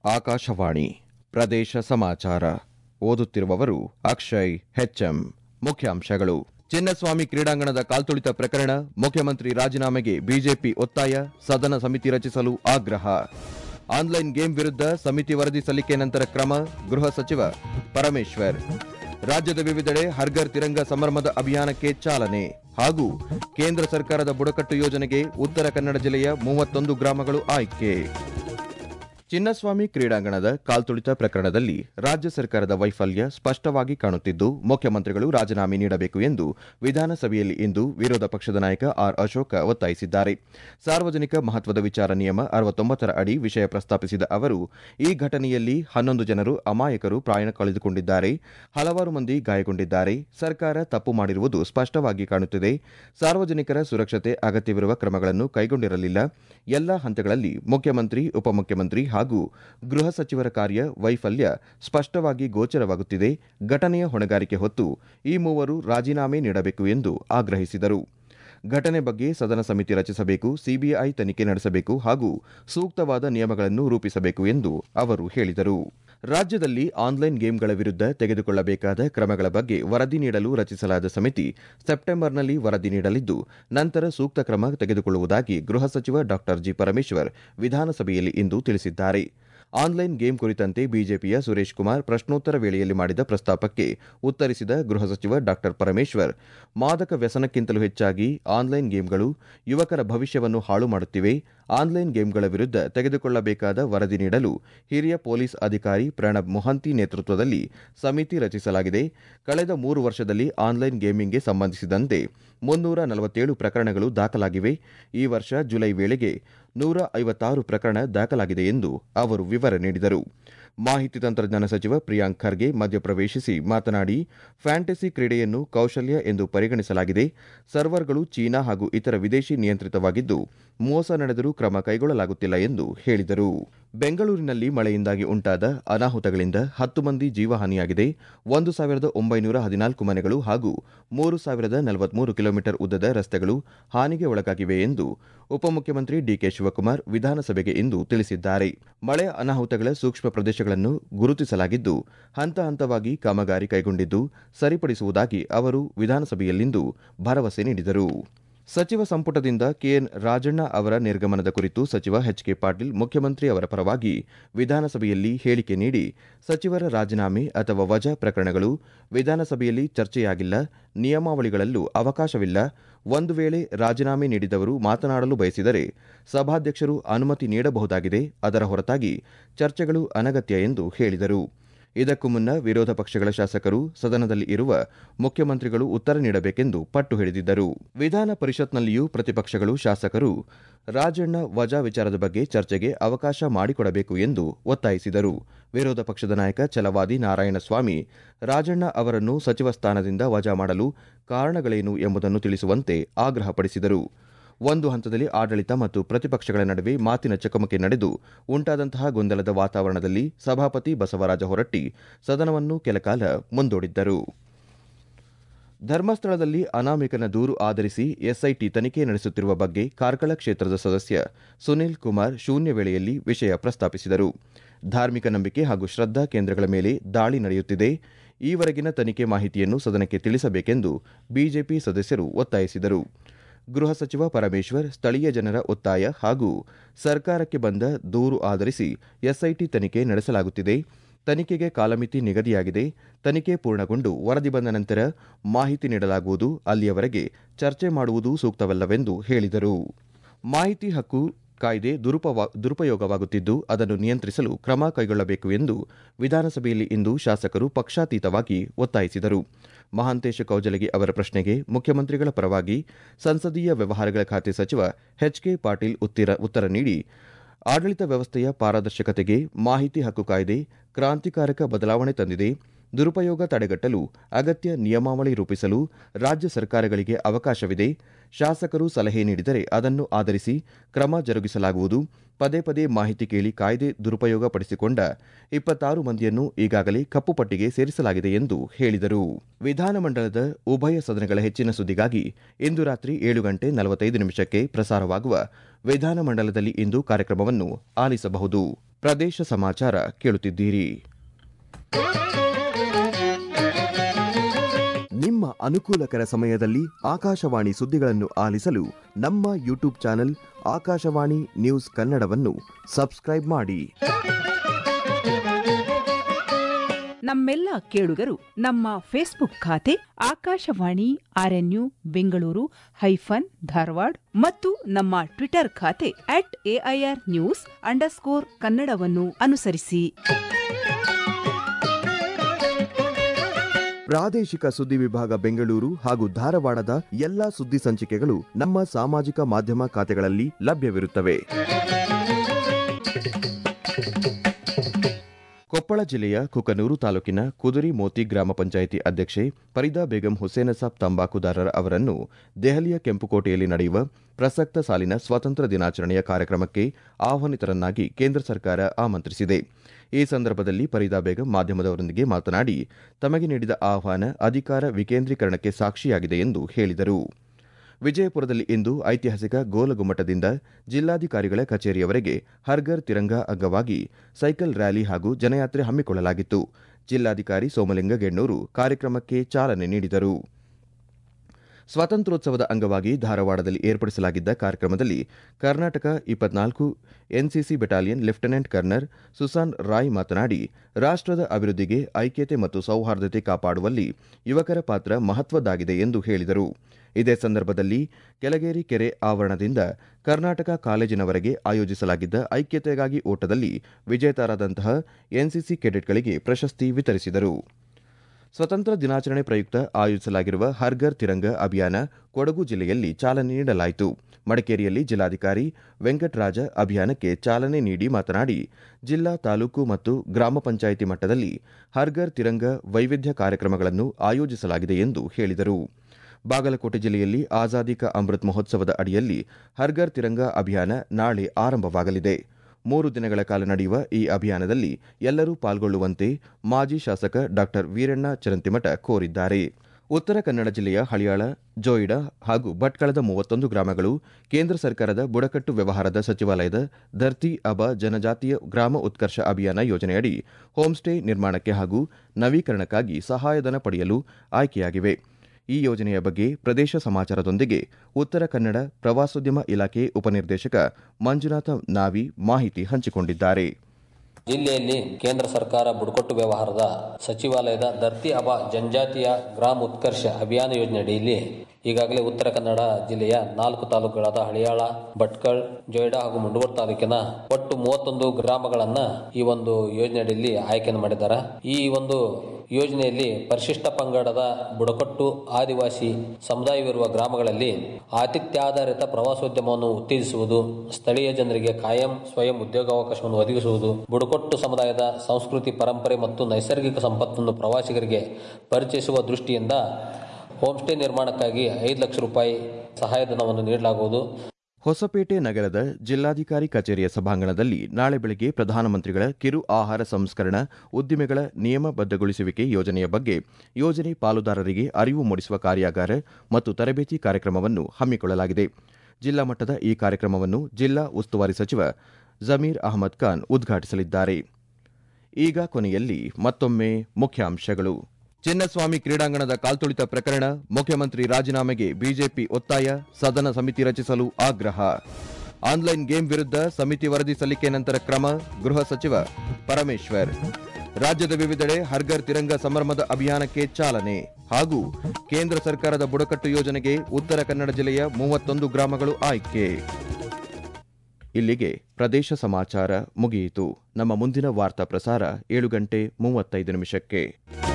ಆಕಾಶವಾಣಿ ಪ್ರದೇಶ ಸಮಾಚಾರ ಓದುತ್ತಿರುವವರು ಅಕ್ಷಯ್ ಹೆಚ್ಎಂ ಮುಖ್ಯಾಂಶಗಳು ಚಿನ್ನಸ್ವಾಮಿ ಕ್ರೀಡಾಂಗಣದ ಕಾಲ್ತುಳಿತ ಪ್ರಕರಣ ಮುಖ್ಯಮಂತ್ರಿ ರಾಜೀನಾಮೆಗೆ ಬಿಜೆಪಿ ಒತ್ತಾಯ ಸದನ ಸಮಿತಿ ರಚಿಸಲು ಆಗ್ರಹ ಆನ್ಲೈನ್ ಗೇಮ್ ವಿರುದ್ಧ ಸಮಿತಿ ವರದಿ ಸಲ್ಲಿಕೆ ನಂತರ ಕ್ರಮ ಗೃಹ ಸಚಿವ ಪರಮೇಶ್ವರ್ ರಾಜ್ಯದ ವಿವಿಧೆಡೆ ಹರ್ಗರ್ ತಿರಂಗ ಸಂಭ್ರಮದ ಅಭಿಯಾನಕ್ಕೆ ಚಾಲನೆ ಹಾಗೂ ಕೇಂದ್ರ ಸರ್ಕಾರದ ಬುಡಕಟ್ಟು ಯೋಜನೆಗೆ ಉತ್ತರ ಕನ್ನಡ ಜಿಲ್ಲೆಯ ಮೂವತ್ತೊಂದು ಗ್ರಾಮಗಳು ಆಯ್ಕೆ ಚಿನ್ನಸ್ವಾಮಿ ಕ್ರೀಡಾಂಗಣದ ಕಾಲ್ತುಳಿತ ಪ್ರಕರಣದಲ್ಲಿ ರಾಜ್ಯ ಸರ್ಕಾರದ ವೈಫಲ್ಯ ಸ್ಪಷ್ಟವಾಗಿ ಕಾಣುತ್ತಿದ್ದು ಮುಖ್ಯಮಂತ್ರಿಗಳು ರಾಜೀನಾಮೆ ನೀಡಬೇಕು ಎಂದು ವಿಧಾನಸಭೆಯಲ್ಲಿ ಇಂದು ವಿರೋಧ ಪಕ್ಷದ ನಾಯಕ ಆರ್ ಅಶೋಕ ಒತ್ತಾಯಿಸಿದ್ದಾರೆ ಸಾರ್ವಜನಿಕ ಮಹತ್ವದ ವಿಚಾರ ನಿಯಮ ಅರವತ್ತೊಂಬತ್ತರ ಅಡಿ ವಿಷಯ ಪ್ರಸ್ತಾಪಿಸಿದ ಅವರು ಈ ಘಟನೆಯಲ್ಲಿ ಹನ್ನೊಂದು ಜನರು ಅಮಾಯಕರು ಪ್ರಾಣ ಕಳೆದುಕೊಂಡಿದ್ದಾರೆ ಹಲವಾರು ಮಂದಿ ಗಾಯಗೊಂಡಿದ್ದಾರೆ ಸರ್ಕಾರ ತಪ್ಪು ಮಾಡಿರುವುದು ಸ್ಪಷ್ಟವಾಗಿ ಕಾಣುತ್ತಿದೆ ಸಾರ್ವಜನಿಕರ ಸುರಕ್ಷತೆ ಅಗತ್ಯವಿರುವ ಕ್ರಮಗಳನ್ನು ಕೈಗೊಂಡಿರಲಿಲ್ಲ ಎಲ್ಲಾ ಹಂತಗಳಲ್ಲಿ ಮುಖ್ಯಮಂತ್ರಿ ಉಪಮುಖ್ಯಮಂತ್ರಿ ಹಾಗೂ ಗೃಹ ಸಚಿವರ ಕಾರ್ಯ ವೈಫಲ್ಯ ಸ್ಪಷ್ಟವಾಗಿ ಗೋಚರವಾಗುತ್ತಿದೆ ಘಟನೆಯ ಹೊಣೆಗಾರಿಕೆ ಹೊತ್ತು ಈ ಮೂವರು ರಾಜೀನಾಮೆ ನೀಡಬೇಕು ಎಂದು ಆಗ್ರಹಿಸಿದರು ಘಟನೆ ಬಗ್ಗೆ ಸದನ ಸಮಿತಿ ರಚಿಸಬೇಕು ಸಿಬಿಐ ತನಿಖೆ ನಡೆಸಬೇಕು ಹಾಗೂ ಸೂಕ್ತವಾದ ನಿಯಮಗಳನ್ನು ರೂಪಿಸಬೇಕು ಎಂದು ಅವರು ಹೇಳಿದರು ರಾಜ್ಯದಲ್ಲಿ ಆನ್ಲೈನ್ ಗೇಮ್ಗಳ ವಿರುದ್ಧ ತೆಗೆದುಕೊಳ್ಳಬೇಕಾದ ಕ್ರಮಗಳ ಬಗ್ಗೆ ವರದಿ ನೀಡಲು ರಚಿಸಲಾದ ಸಮಿತಿ ಸೆಪ್ಟೆಂಬರ್ನಲ್ಲಿ ವರದಿ ನೀಡಲಿದ್ದು ನಂತರ ಸೂಕ್ತ ಕ್ರಮ ತೆಗೆದುಕೊಳ್ಳುವುದಾಗಿ ಗೃಹ ಸಚಿವ ಡಾ ಜಿ ಪರಮೇಶ್ವರ್ ವಿಧಾನಸಭೆಯಲ್ಲಿ ಇಂದು ತಿಳಿಸಿದ್ದಾರೆ ಆನ್ಲೈನ್ ಗೇಮ್ ಕುರಿತಂತೆ ಬಿಜೆಪಿಯ ಸುರೇಶ್ ಕುಮಾರ್ ಪ್ರಶ್ನೋತ್ತರ ವೇಳೆಯಲ್ಲಿ ಮಾಡಿದ ಪ್ರಸ್ತಾಪಕ್ಕೆ ಉತ್ತರಿಸಿದ ಗೃಹ ಸಚಿವ ಡಾ ಪರಮೇಶ್ವರ್ ಮಾದಕ ವ್ಯಸನಕ್ಕಿಂತಲೂ ಹೆಚ್ಚಾಗಿ ಆನ್ಲೈನ್ ಗೇಮ್ಗಳು ಯುವಕರ ಭವಿಷ್ಯವನ್ನು ಹಾಳು ಮಾಡುತ್ತಿವೆ ಆನ್ಲೈನ್ ಗೇಮ್ಗಳ ವಿರುದ್ಧ ತೆಗೆದುಕೊಳ್ಳಬೇಕಾದ ವರದಿ ನೀಡಲು ಹಿರಿಯ ಪೊಲೀಸ್ ಅಧಿಕಾರಿ ಪ್ರಣಬ್ ಮೊಹಂತಿ ನೇತೃತ್ವದಲ್ಲಿ ಸಮಿತಿ ರಚಿಸಲಾಗಿದೆ ಕಳೆದ ಮೂರು ವರ್ಷದಲ್ಲಿ ಆನ್ಲೈನ್ ಗೇಮಿಂಗ್ಗೆ ಸಂಬಂಧಿಸಿದಂತೆ ಮುನ್ನೂರ ನಲವತ್ತೇಳು ಪ್ರಕರಣಗಳು ದಾಖಲಾಗಿವೆ ಈ ವರ್ಷ ಜುಲೈ ವೇಳೆಗೆ ನೂರ ಐವತ್ತಾರು ಪ್ರಕರಣ ದಾಖಲಾಗಿದೆ ಎಂದು ಅವರು ವಿವರ ನೀಡಿದರು ಮಾಹಿತಿ ತಂತ್ರಜ್ಞಾನ ಸಚಿವ ಪ್ರಿಯಾಂಕ್ ಖರ್ಗೆ ಮಧ್ಯಪ್ರವೇಶಿಸಿ ಮಾತನಾಡಿ ಫ್ಯಾಂಟಸಿ ಕ್ರೀಡೆಯನ್ನು ಕೌಶಲ್ಯ ಎಂದು ಪರಿಗಣಿಸಲಾಗಿದೆ ಸರ್ವರ್ಗಳು ಚೀನಾ ಹಾಗೂ ಇತರ ವಿದೇಶಿ ನಿಯಂತ್ರಿತವಾಗಿದ್ದು ಮೋಸ ನಡೆದರೂ ಕ್ರಮ ಕೈಗೊಳ್ಳಲಾಗುತ್ತಿಲ್ಲ ಎಂದು ಹೇಳಿದರು ಬೆಂಗಳೂರಿನಲ್ಲಿ ಮಳೆಯಿಂದಾಗಿ ಉಂಟಾದ ಅನಾಹುತಗಳಿಂದ ಹತ್ತು ಮಂದಿ ಜೀವಹಾನಿಯಾಗಿದೆ ಒಂದು ಸಾವಿರದ ಒಂಬೈನೂರ ಹದಿನಾಲ್ಕು ಮನೆಗಳು ಹಾಗೂ ಮೂರು ಸಾವಿರದ ನಲವತ್ಮೂರು ಕಿಲೋಮೀಟರ್ ಉದ್ದದ ರಸ್ತೆಗಳು ಹಾನಿಗೆ ಒಳಗಾಗಿವೆ ಎಂದು ಉಪಮುಖ್ಯಮಂತ್ರಿ ಡಿಕೆ ಶಿವಕುಮಾರ್ ವಿಧಾನಸಭೆಗೆ ಇಂದು ತಿಳಿಸಿದ್ದಾರೆ ಮಳೆ ಅನಾಹುತಗಳ ಸೂಕ್ಷ್ಮ ಪ್ರದೇಶಗಳನ್ನು ಗುರುತಿಸಲಾಗಿದ್ದು ಹಂತ ಹಂತವಾಗಿ ಕಾಮಗಾರಿ ಕೈಗೊಂಡಿದ್ದು ಸರಿಪಡಿಸುವುದಾಗಿ ಅವರು ವಿಧಾನಸಭೆಯಲ್ಲಿಂದು ಭರವಸೆ ನೀಡಿದರು ಸಚಿವ ಸಂಪುಟದಿಂದ ಕೆಎನ್ ರಾಜಣ್ಣ ಅವರ ನಿರ್ಗಮನದ ಕುರಿತು ಸಚಿವ ಎಚ್ ಕೆ ಪಾಟೀಲ್ ಮುಖ್ಯಮಂತ್ರಿ ಅವರ ಪರವಾಗಿ ವಿಧಾನಸಭೆಯಲ್ಲಿ ಹೇಳಿಕೆ ನೀಡಿ ಸಚಿವರ ರಾಜೀನಾಮೆ ಅಥವಾ ವಜಾ ಪ್ರಕರಣಗಳು ವಿಧಾನಸಭೆಯಲ್ಲಿ ಚರ್ಚೆಯಾಗಿಲ್ಲ ನಿಯಮಾವಳಿಗಳಲ್ಲೂ ಅವಕಾಶವಿಲ್ಲ ಒಂದು ವೇಳೆ ರಾಜೀನಾಮೆ ನೀಡಿದವರು ಮಾತನಾಡಲು ಬಯಸಿದರೆ ಸಭಾಧ್ಯಕ್ಷರು ಅನುಮತಿ ನೀಡಬಹುದಾಗಿದೆ ಅದರ ಹೊರತಾಗಿ ಚರ್ಚೆಗಳು ಅನಗತ್ಯ ಎಂದು ಹೇಳಿದರು ಇದಕ್ಕೂ ಮುನ್ನ ವಿರೋಧ ಪಕ್ಷಗಳ ಶಾಸಕರು ಸದನದಲ್ಲಿ ಇರುವ ಮುಖ್ಯಮಂತ್ರಿಗಳು ಉತ್ತರ ನೀಡಬೇಕೆಂದು ಪಟ್ಟು ಹಿಡಿದಿದ್ದರು ವಿಧಾನ ಪರಿಷತ್ನಲ್ಲಿಯೂ ಪ್ರತಿಪಕ್ಷಗಳು ಶಾಸಕರು ರಾಜಣ್ಣ ವಜಾ ವಿಚಾರದ ಬಗ್ಗೆ ಚರ್ಚೆಗೆ ಅವಕಾಶ ಮಾಡಿಕೊಡಬೇಕು ಎಂದು ಒತ್ತಾಯಿಸಿದರು ವಿರೋಧ ಪಕ್ಷದ ನಾಯಕ ಛಲವಾದಿ ನಾರಾಯಣಸ್ವಾಮಿ ರಾಜಣ್ಣ ಅವರನ್ನು ಸಚಿವ ಸ್ಥಾನದಿಂದ ವಜಾ ಮಾಡಲು ಕಾರಣಗಳೇನು ಎಂಬುದನ್ನು ತಿಳಿಸುವಂತೆ ಆಗ್ರಹಪಡಿಸಿದರು ಒಂದು ಹಂತದಲ್ಲಿ ಆಡಳಿತ ಮತ್ತು ಪ್ರತಿಪಕ್ಷಗಳ ನಡುವೆ ಮಾತಿನ ಚಕಮಕಿ ನಡೆದು ಉಂಟಾದಂತಹ ಗೊಂದಲದ ವಾತಾವರಣದಲ್ಲಿ ಸಭಾಪತಿ ಬಸವರಾಜ ಹೊರಟ್ಟಿ ಸದನವನ್ನು ಕೆಲಕಾಲ ಮುಂದೂಡಿದ್ದರು ಧರ್ಮಸ್ಥಳದಲ್ಲಿ ಅನಾಮಿಕನ ದೂರು ಆಧರಿಸಿ ಎಸ್ಐಟಿ ತನಿಖೆ ನಡೆಸುತ್ತಿರುವ ಬಗ್ಗೆ ಕಾರ್ಕಳ ಕ್ಷೇತ್ರದ ಸದಸ್ಯ ಸುನೀಲ್ ಕುಮಾರ್ ಶೂನ್ಯ ವೇಳೆಯಲ್ಲಿ ವಿಷಯ ಪ್ರಸ್ತಾಪಿಸಿದರು ಧಾರ್ಮಿಕ ನಂಬಿಕೆ ಹಾಗೂ ಶ್ರದ್ಧಾ ಕೇಂದ್ರಗಳ ಮೇಲೆ ದಾಳಿ ನಡೆಯುತ್ತಿದೆ ಈವರೆಗಿನ ತನಿಖೆ ಮಾಹಿತಿಯನ್ನು ಸದನಕ್ಕೆ ತಿಳಿಸಬೇಕೆಂದು ಬಿಜೆಪಿ ಸದಸ್ಯರು ಒತ್ತಾಯಿಸಿದರು ಗೃಹ ಸಚಿವ ಪರಮೇಶ್ವರ್ ಸ್ಥಳೀಯ ಜನರ ಒತ್ತಾಯ ಹಾಗೂ ಸರ್ಕಾರಕ್ಕೆ ಬಂದ ದೂರು ಆಧರಿಸಿ ಎಸ್ಐಟಿ ತನಿಖೆ ನಡೆಸಲಾಗುತ್ತಿದೆ ತನಿಖೆಗೆ ಕಾಲಮಿತಿ ನಿಗದಿಯಾಗಿದೆ ತನಿಖೆ ಪೂರ್ಣಗೊಂಡು ವರದಿ ಬಂದ ನಂತರ ಮಾಹಿತಿ ನೀಡಲಾಗುವುದು ಅಲ್ಲಿಯವರೆಗೆ ಚರ್ಚೆ ಮಾಡುವುದು ಸೂಕ್ತವಲ್ಲವೆಂದು ಹೇಳಿದರು ಮಾಹಿತಿ ಹಕ್ಕು ಕಾಯ್ದೆ ದುರುಪಯೋಗವಾಗುತ್ತಿದ್ದು ಅದನ್ನು ನಿಯಂತ್ರಿಸಲು ಕ್ರಮ ಕೈಗೊಳ್ಳಬೇಕು ಎಂದು ವಿಧಾನಸಭೆಯಲ್ಲಿ ಇಂದು ಶಾಸಕರು ಪಕ್ಷಾತೀತವಾಗಿ ಒತ್ತಾಯಿಸಿದರು ಮಹಾಂತೇಶ ಕೌಜಲಗಿ ಅವರ ಪ್ರಶ್ನೆಗೆ ಮುಖ್ಯಮಂತ್ರಿಗಳ ಪರವಾಗಿ ಸಂಸದೀಯ ವ್ಯವಹಾರಗಳ ಖಾತೆ ಸಚಿವ ಎಚ್ ಕೆ ಪಾಟೀಲ್ ಉತ್ತರ ನೀಡಿ ಆಡಳಿತ ವ್ಯವಸ್ಥೆಯ ಪಾರದರ್ಶಕತೆಗೆ ಮಾಹಿತಿ ಹಕ್ಕು ಕಾಯ್ದೆ ಕ್ರಾಂತಿಕಾರಕ ಬದಲಾವಣೆ ತಂದಿದೆ ದುರುಪಯೋಗ ತಡೆಗಟ್ಟಲು ಅಗತ್ಯ ನಿಯಮಾವಳಿ ರೂಪಿಸಲು ರಾಜ್ಯ ಸರ್ಕಾರಗಳಿಗೆ ಅವಕಾಶವಿದೆ ಶಾಸಕರು ಸಲಹೆ ನೀಡಿದರೆ ಅದನ್ನು ಆಧರಿಸಿ ಕ್ರಮ ಜರುಗಿಸಲಾಗುವುದು ಪದೇ ಪದೇ ಮಾಹಿತಿ ಕೇಳಿ ಕಾಯ್ದೆ ದುರುಪಯೋಗ ಪಡಿಸಿಕೊಂಡ ಇಪ್ಪತ್ತಾರು ಮಂದಿಯನ್ನು ಈಗಾಗಲೇ ಕಪ್ಪು ಪಟ್ಟಿಗೆ ಸೇರಿಸಲಾಗಿದೆ ಎಂದು ಹೇಳಿದರು ವಿಧಾನಮಂಡಲದ ಉಭಯ ಸದನಗಳ ಹೆಚ್ಚಿನ ಸುದ್ದಿಗಾಗಿ ಇಂದು ರಾತ್ರಿ ಏಳು ಗಂಟೆ ನಲವತ್ತೈದು ನಿಮಿಷಕ್ಕೆ ಪ್ರಸಾರವಾಗುವ ವಿಧಾನಮಂಡಲದಲ್ಲಿ ಇಂದು ಕಾರ್ಯಕ್ರಮವನ್ನು ಆಲಿಸಬಹುದು ಪ್ರದೇಶ ಸಮಾಚಾರ ಕೇಳುತ್ತಿದ್ದೀರಿ ನಿಮ್ಮ ಅನುಕೂಲಕರ ಸಮಯದಲ್ಲಿ ಆಕಾಶವಾಣಿ ಸುದ್ದಿಗಳನ್ನು ಆಲಿಸಲು ನಮ್ಮ ಯೂಟ್ಯೂಬ್ ಚಾನೆಲ್ ಆಕಾಶವಾಣಿ ನ್ಯೂಸ್ ಕನ್ನಡವನ್ನು ಸಬ್ಸ್ಕ್ರೈಬ್ ಮಾಡಿ ನಮ್ಮೆಲ್ಲ ಕೇಳುಗರು ನಮ್ಮ ಫೇಸ್ಬುಕ್ ಖಾತೆ ಆಕಾಶವಾಣಿ ಆರ್ಎನ್ಯು ಬೆಂಗಳೂರು ಹೈಫನ್ ಧಾರವಾಡ ಮತ್ತು ನಮ್ಮ ಟ್ವಿಟರ್ ಖಾತೆ ಅಟ್ ಎಐಆರ್ ನ್ಯೂಸ್ ಅಂಡರ್ಸ್ಕೋರ್ ಕನ್ನಡವನ್ನು ಅನುಸರಿಸಿ ಪ್ರಾದೇಶಿಕ ಸುದ್ದಿ ವಿಭಾಗ ಬೆಂಗಳೂರು ಹಾಗೂ ಧಾರವಾಡದ ಎಲ್ಲಾ ಸುದ್ದಿ ಸಂಚಿಕೆಗಳು ನಮ್ಮ ಸಾಮಾಜಿಕ ಮಾಧ್ಯಮ ಖಾತೆಗಳಲ್ಲಿ ಲಭ್ಯವಿರುತ್ತವೆ ಕೊಪ್ಪಳ ಜಿಲ್ಲೆಯ ಕುಕನೂರು ತಾಲೂಕಿನ ಕುದುರಿ ಮೋತಿ ಗ್ರಾಮ ಪಂಚಾಯಿತಿ ಅಧ್ಯಕ್ಷೆ ಫರೀದಾ ಬೇಗಂ ಹುಸೇನಸಾಬ್ ತಂಬಾಕುದಾರರ ಅವರನ್ನು ದೆಹಲಿಯ ಕೆಂಪುಕೋಟೆಯಲ್ಲಿ ನಡೆಯುವ ಪ್ರಸಕ್ತ ಸಾಲಿನ ಸ್ವಾತಂತ್ರ್ಯ ದಿನಾಚರಣೆಯ ಕಾರ್ಯಕ್ರಮಕ್ಕೆ ಆಹ್ವಾನಿತರನ್ನಾಗಿ ಕೇಂದ್ರ ಸರ್ಕಾರ ಆಮಂತ್ರಿಸಿದೆ ಈ ಸಂದರ್ಭದಲ್ಲಿ ಫರೀದಾ ಬೇಗಂ ಮಾಧ್ಯಮದವರೊಂದಿಗೆ ಮಾತನಾಡಿ ತಮಗೆ ನೀಡಿದ ಆಹ್ವಾನ ಅಧಿಕಾರ ವಿಕೇಂದ್ರೀಕರಣಕ್ಕೆ ಸಾಕ್ಷಿಯಾಗಿದೆ ಎಂದು ಹೇಳಿದರು ವಿಜಯಪುರದಲ್ಲಿ ಇಂದು ಐತಿಹಾಸಿಕ ಗೋಲಗುಮ್ಮಟದಿಂದ ಜಿಲ್ಲಾಧಿಕಾರಿಗಳ ಕಚೇರಿಯವರೆಗೆ ಹರ್ಗರ್ ತಿರಂಗ ಅಂಗವಾಗಿ ಸೈಕಲ್ ರ್ಯಾಲಿ ಹಾಗೂ ಜನಯಾತ್ರೆ ಹಮ್ಮಿಕೊಳ್ಳಲಾಗಿತ್ತು ಜಿಲ್ಲಾಧಿಕಾರಿ ಸೋಮಲಿಂಗ ಗೆಣ್ಣೂರು ಕಾರ್ಯಕ್ರಮಕ್ಕೆ ಚಾಲನೆ ನೀಡಿದರು ಸ್ವಾತಂತ್ರ್ಯೋತ್ಸವದ ಅಂಗವಾಗಿ ಧಾರವಾಡದಲ್ಲಿ ಏರ್ಪಡಿಸಲಾಗಿದ್ದ ಕಾರ್ಯಕ್ರಮದಲ್ಲಿ ಕರ್ನಾಟಕ ಇಪ್ಪತ್ನಾಲ್ಕು NCC battalion lieutenant colonel Susan Roy ಮಾತನಾಡಿ ರಾಷ್ಟದ ಅಭಿವೃದ್ಧಿಗೆ ಐಕ್ಯತೆ ಮತ್ತು ಸೌಹಾರ್ದತೆ ಕಾಪಾಡುವಲ್ಲಿ ಯುವಕರ ಪಾತ್ರ ಮಹತ್ವದ್ದಾಗಿದೆ ಎಂದು ಹೇಳಿದರು ಇದೇ ಸಂದರ್ಭದಲ್ಲಿ ಕೆಳಗೇರಿ ಕೆರೆ ಆವರಣದಿಂದ ಕರ್ನಾಟಕ ಕಾಲೇಜಿನವರೆಗೆ ಆಯೋಜಿಸಲಾಗಿದ್ದ ಐಕ್ಯತೆಗಾಗಿ ಓಟದಲ್ಲಿ ವಿಜೇತರಾದಂತಹ ಎನ್ಸಿಸಿ ಕೆಡೆಟ್ಗಳಿಗೆ ಪ್ರಶಸ್ತಿ ವಿತರಿಸಿದರು ಸ್ವತಂತ್ರ ದಿನಾಚರಣೆ ಪ್ರಯುಕ್ತ ಆಯೋಜಿಸಲಾಗಿರುವ ಹರ್ಗರ್ ತಿರಂಗ ಅಭಿಯಾನ ಕೊಡಗು ಜಿಲ್ಲೆಯಲ್ಲಿ ಚಾಲನೆ ನೀಡಲಾಯಿತು ಮಡಿಕೇರಿಯಲ್ಲಿ ಜಿಲ್ಲಾಧಿಕಾರಿ ವೆಂಕಟರಾಜ ಅಭಿಯಾನಕ್ಕೆ ಚಾಲನೆ ನೀಡಿ ಮಾತನಾಡಿ ಜಿಲ್ಲಾ ತಾಲೂಕು ಮತ್ತು ಗ್ರಾಮ ಪಂಚಾಯಿತಿ ಮಟ್ಟದಲ್ಲಿ ಹರ್ಗರ್ ತಿರಂಗ ವೈವಿಧ್ಯ ಕಾರ್ಯಕ್ರಮಗಳನ್ನು ಆಯೋಜಿಸಲಾಗಿದೆ ಎಂದು ಹೇಳಿದರು ಬಾಗಲಕೋಟೆ ಜಿಲ್ಲೆಯಲ್ಲಿ ಆಜಾದಿ ಕಾ ಅಮೃತ್ ಮಹೋತ್ಸವದ ಅಡಿಯಲ್ಲಿ ಹರ್ಗರ್ ತಿರಂಗ ಅಭಿಯಾನ ನಾಳೆ ಆರಂಭವಾಗಲಿದೆ ಮೂರು ದಿನಗಳ ಕಾಲ ನಡೆಯುವ ಈ ಅಭಿಯಾನದಲ್ಲಿ ಎಲ್ಲರೂ ಪಾಲ್ಗೊಳ್ಳುವಂತೆ ಮಾಜಿ ಶಾಸಕ ಡಾ ವೀರಣ್ಣ ಚರಂತಿಮಠ ಕೋರಿದ್ದಾರೆ ಉತ್ತರ ಕನ್ನಡ ಜಿಲ್ಲೆಯ ಹಳಿಯಾಳ ಜೋಯಿಡಾ ಹಾಗೂ ಭಟ್ಕಳದ ಮೂವತ್ತೊಂದು ಗ್ರಾಮಗಳು ಕೇಂದ್ರ ಸರ್ಕಾರದ ಬುಡಕಟ್ಟು ವ್ಯವಹಾರದ ಸಚಿವಾಲಯದ ಧರ್ತಿ ಅಬ ಜನಜಾತಿಯ ಗ್ರಾಮ ಉತ್ಕರ್ಷ ಅಭಿಯಾನ ಯೋಜನೆಯಡಿ ಹೋಂಸ್ಟೇ ನಿರ್ಮಾಣಕ್ಕೆ ಹಾಗೂ ನವೀಕರಣಕ್ಕಾಗಿ ಸಹಾಯಧನ ಪಡೆಯಲು ಆಯ್ಕೆಯಾಗಿವೆ ಈ ಯೋಜನೆಯ ಬಗ್ಗೆ ಪ್ರದೇಶ ಸಮಾಚಾರದೊಂದಿಗೆ ಉತ್ತರ ಕನ್ನಡ ಪ್ರವಾಸೋದ್ಯಮ ಇಲಾಖೆ ಉಪನಿರ್ದೇಶಕ ಮಂಜುನಾಥ ನಾವಿ ಮಾಹಿತಿ ಹಂಚಿಕೊಂಡಿದ್ದಾರೆ ಜಿಲ್ಲೆಯಲ್ಲಿ ಕೇಂದ್ರ ಸರ್ಕಾರ ಬುಡಕಟ್ಟು ವ್ಯವಹಾರದ ಸಚಿವಾಲಯದ ಧರ್ತಿ ಅಬ ಜನಜಾತಿಯ ಗ್ರಾಮ ಉತ್ಕರ್ಷ ಅಭಿಯಾನ ಯೋಜನೆಯಡಿಯಲ್ಲಿ ಈಗಾಗಲೇ ಉತ್ತರ ಕನ್ನಡ ಜಿಲ್ಲೆಯ ನಾಲ್ಕು ತಾಲೂಕುಗಳಾದ ಹಳಿಯಾಳ ಭಟ್ಕಳ್ ಜೊಯ್ಡಾ ಹಾಗೂ ಮುಂಡಗೋಡ್ ತಾಲೂಕಿನ ಒಟ್ಟು ಮೂವತ್ತೊಂದು ಗ್ರಾಮಗಳನ್ನ ಈ ಒಂದು ಯೋಜನೆಯಡಿಯಲ್ಲಿ ಆಯ್ಕೆಯನ್ನು ಮಾಡಿದ್ದಾರೆ ಈ ಒಂದು ಯೋಜನೆಯಲ್ಲಿ ಪರಿಶಿಷ್ಟ ಪಂಗಡದ ಬುಡಕಟ್ಟು ಆದಿವಾಸಿ ಸಮುದಾಯವಿರುವ ಗ್ರಾಮಗಳಲ್ಲಿ ಆತಿಥ್ಯಾಧಾರಿತ ಪ್ರವಾಸೋದ್ಯಮವನ್ನು ಉತ್ತೇಜಿಸುವುದು ಸ್ಥಳೀಯ ಜನರಿಗೆ ಕಾಯಂ ಸ್ವಯಂ ಉದ್ಯೋಗಾವಕಾಶವನ್ನು ಒದಗಿಸುವುದು ಬುಡಕಟ್ಟು ಸಮುದಾಯದ ಸಂಸ್ಕೃತಿ ಪರಂಪರೆ ಮತ್ತು ನೈಸರ್ಗಿಕ ಸಂಪತ್ತನ್ನು ಪ್ರವಾಸಿಗರಿಗೆ ಪರಿಚಯಿಸುವ ದೃಷ್ಟಿಯಿಂದ ಹೋಂಸ್ಟೇ ನಿರ್ಮಾಣಕ್ಕಾಗಿ ಐದು ಲಕ್ಷ ರೂಪಾಯಿ ಸಹಾಯಧನವನ್ನು ನೀಡಲಾಗುವುದು ಹೊಸಪೇಟೆ ನಗರದ ಜಿಲ್ಲಾಧಿಕಾರಿ ಕಚೇರಿಯ ಸಭಾಂಗಣದಲ್ಲಿ ನಾಳೆ ಬೆಳಗ್ಗೆ ಪ್ರಧಾನಮಂತ್ರಿಗಳ ಕಿರು ಆಹಾರ ಸಂಸ್ಕರಣಾ ಉದ್ದಿಮೆಗಳ ನಿಯಮಬದ್ಧಗೊಳಿಸುವಿಕೆ ಯೋಜನೆಯ ಬಗ್ಗೆ ಯೋಜನೆ ಪಾಲುದಾರರಿಗೆ ಅರಿವು ಮೂಡಿಸುವ ಕಾರ್ಯಾಗಾರ ಮತ್ತು ತರಬೇತಿ ಕಾರ್ಯಕ್ರಮವನ್ನು ಹಮ್ಮಿಕೊಳ್ಳಲಾಗಿದೆ ಜಿಲ್ಲಾ ಮಟ್ಟದ ಈ ಕಾರ್ಯಕ್ರಮವನ್ನು ಜಿಲ್ಲಾ ಉಸ್ತುವಾರಿ ಸಚಿವ ಜಮೀರ್ ಅಹಮದ್ ಖಾನ್ ಉದ್ಘಾಟಿಸಲಿದ್ದಾರೆ ಈಗ ಕೊನೆಯಲ್ಲಿ ಮತ್ತೊಮ್ಮೆ ಮುಖ್ಯಾಂಶಗಳು ಚಿನ್ನಸ್ವಾಮಿ ಕ್ರೀಡಾಂಗಣದ ಕಾಲ್ತುಳಿತ ಪ್ರಕರಣ ಮುಖ್ಯಮಂತ್ರಿ ರಾಜೀನಾಮೆಗೆ ಬಿಜೆಪಿ ಒತ್ತಾಯ ಸದನ ಸಮಿತಿ ರಚಿಸಲು ಆಗ್ರಹ ಆನ್ಲೈನ್ ಗೇಮ್ ವಿರುದ್ಧ ಸಮಿತಿ ವರದಿ ಸಲ್ಲಿಕೆ ನಂತರ ಕ್ರಮ ಗೃಹ ಸಚಿವ ಪರಮೇಶ್ವರ್ ರಾಜ್ಯದ ವಿವಿಧೆಡೆ ಹರ್ಗರ್ ತಿರಂಗ ಸಂಭ್ರಮದ ಅಭಿಯಾನಕ್ಕೆ ಚಾಲನೆ ಹಾಗೂ ಕೇಂದ್ರ ಸರ್ಕಾರದ ಬುಡಕಟ್ಟು ಯೋಜನೆಗೆ ಉತ್ತರ ಕನ್ನಡ ಜಿಲ್ಲೆಯ ಮೂವತ್ತೊಂದು ಗ್ರಾಮಗಳು ಆಯ್ಕೆ ಇಲ್ಲಿಗೆ ಪ್ರದೇಶ ಸಮಾಚಾರ ಮುಗಿಯಿತು ನಮ್ಮ ಮುಂದಿನ ವಾರ್ತಾ ಪ್ರಸಾರ ಏಳು ಗಂಟೆ ಮೂವತ್ತೈದು ನಿಮಿಷಕ್ಕೆ